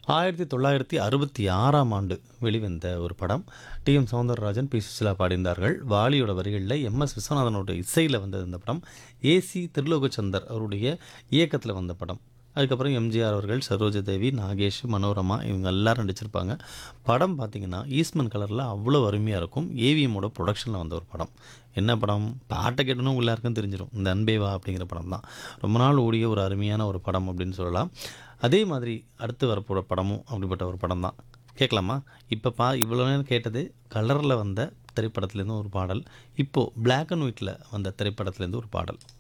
ஆயிரத்தி தொள்ளாயிரத்தி அறுபத்தி ஆறாம் ஆண்டு வெளிவந்த ஒரு படம் T M Soundararajan P Susheela பாடியிருந்தார்கள் வாலியோட வரிகளில் எம் எஸ் விஸ்வநாதனோட இசையில் வந்தது இந்த படம் ஏசி திருலோகச்சந்தர் அவருடைய இயக்கத்தில் வந்த படம் அதுக்கப்புறம் எம்ஜிஆர் அவர்கள் சரோஜா தேவி நாகேஷ் மனோரமா இவங்க எல்லாரும் நடிச்சிருப்பாங்க படம் பார்த்தீங்கன்னா ஈஸ்மன் கலரில் அவ்வளோ அருமையாக இருக்கும் ஏவிஎம்மோட ப்ரொடக்ஷனில் வந்த ஒரு படம் என்ன படம் பாட்டை கேட்டணும் எல்லாருக்கும் தெரிஞ்சிடும் இந்த அன்பேவா அப்படிங்கிற படம் தான் ரொம்ப நாள் ஓடிய ஒரு அருமையான ஒரு படம் அப்படின்னு சொல்லலாம் அதே மாதிரி அடுத்து வரப்போகிற படமும் அப்படிப்பட்ட ஒரு படம் தான் கேட்கலாமா இப்போ பா இவ்வளோ நேரம் கேட்டது கலரில் வந்த திரைப்படத்துலேருந்து ஒரு பாடல் இப்போது Black அண்ட் ஒயிட்டில் வந்த திரைப்படத்துலேருந்து ஒரு பாடல்